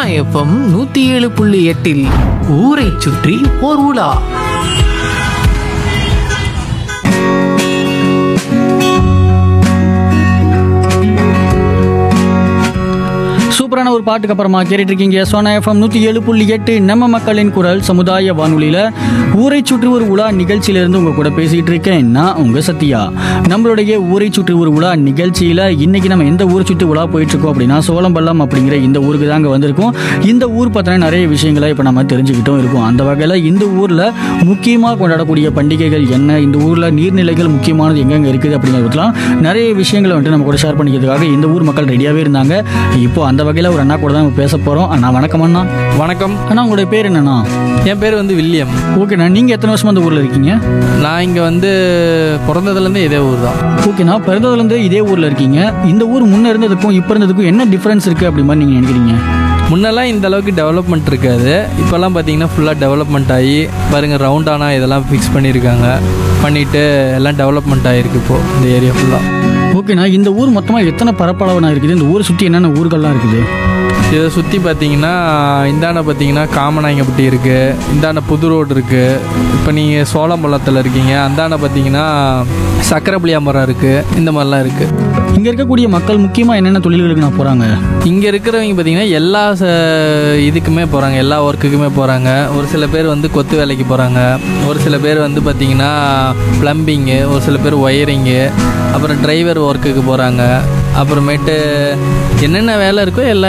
Sona FM நூத்தி ஏழு புள்ளி எட்டில் ஊரை சுற்றி ஓர் உலா சூப்பரான ஒரு பாட்டுக்கு அப்புறமா கேட்டுட்டு இருக்கீங்க சோனா எஃப்எம் நூற்றி ஏழு புள்ளி எட்டு நம்ம மக்களின் குரல் சமுதாய வானொலியில் ஊரை சுற்றி ஒரு உலா நிகழ்ச்சியிலேருந்து உங்கள் கூட பேசிகிட்டு இருக்கேன் நான் உங்கள் சத்யா நம்மளுடைய ஊரை சுற்றி ஒரு உலா நிகழ்ச்சியில் இன்னைக்கு நம்ம எந்த ஊரை சுற்றி உலா போயிட்டு இருக்கோம் அப்படின்னா சோளம்பள்ளம் அப்படிங்கிற இந்த ஊருக்கு தாங்க வந்திருக்கோம் இந்த ஊர் பற்றின நிறைய விஷயங்களை இப்போ நம்ம தெரிஞ்சுக்கிட்டும் இருக்கோம் அந்த வகையில் இந்த ஊரில் முக்கியமாக கொண்டாடக்கூடிய பண்டிகைகள் என்ன இந்த ஊரில் நீர்நிலைகள் முக்கியமானது எங்கெங்கே இருக்குது அப்படிங்கிறதுலாம் நிறைய விஷயங்களை வந்துட்டு நம்ம கூட ஷேர் பண்ணிக்கிறதுக்காக இந்த ஊர் மக்கள் ரெடியாகவே இருந்தாங்க இப்போ அந்த வகையில் ஒரு அண்ணா கூட தான் நம்ம பேச போகிறோம் அண்ணா வணக்கம் அண்ணா வணக்கம் அண்ணா உங்களுடைய பேர் என்னண்ணா என் பேர் வந்து வில்லியம் ஓகேண்ணா நீங்கள் எத்தனை வருஷமா அந்த ஊரில் இருக்கீங்க நான் இங்கே வந்து பிறந்ததுலேருந்து இதே ஊர் தான் ஓகேண்ணா பிறந்ததுலேருந்து இதே ஊரில் இருக்கீங்க இந்த ஊர் முன்னே இருந்ததுக்கும் இப்போ இருந்ததுக்கும் என்ன டிஃப்ரென்ஸ் இருக்குது அப்படி மாதிரி நீங்கள் நினைக்கிறீங்க முன்னெல்லாம் இந்த அளவுக்கு டெவலப்மெண்ட் இருக்காது இப்போல்லாம் பார்த்தீங்கன்னா ஃபுல்லாக டெவலப்மெண்ட் ஆகி பாருங்கள் ரவுண்டானா இதெல்லாம் ஃபிக்ஸ் பண்ணியிருக்காங்க பண்ணிவிட்டு எல்லாம் டெவலப்மெண்ட் ஆகிருக்கு இப்போது இந்த ஏரியா ஃபுல்லாக ஓகேண்ணா இந்த ஊர் மொத்தமாக எத்தனை பரப்பளவுனா இருக்குது இந்த ஊரை சுற்றி என்னென்ன ஊர்கள்லாம் இருக்குது இதை சுற்றி பார்த்தீங்கன்னா இந்தாண்ட பார்த்தீங்கன்னா காமநாயங்கப்பட்டி இருக்குது இந்தாண்ட புது ரோடு இருக்குது இப்போ நீங்கள் சோளம்பள்ளத்தில் இருக்கீங்க அந்தாண்ட பார்த்தீங்கன்னா சக்கரப்புளியாமரம் இருக்குது இந்த மாதிரிலாம் இருக்குது இங்கே இருக்கக்கூடிய மக்கள் முக்கியமாக என்னென்ன தொழில்களுக்கு நான் போகிறாங்க இங்கே இருக்கிறவங்க பார்த்தீங்கன்னா எல்லா ச இதுக்குமே போகிறாங்க எல்லா ஒர்க்குக்குமே போகிறாங்க ஒரு சில பேர் வந்து கொத்து வேலைக்கு போகிறாங்க ஒரு சில பேர் வந்து பார்த்திங்கன்னா ப்ளம்பிங்கு ஒரு சில பேர் ஒயரிங்கு அப்புறம் டிரைவர் ஒர்க்குக்கு போகிறாங்க அப்புறமேட்டு என்னென்ன வேலை இருக்கோ எல்லா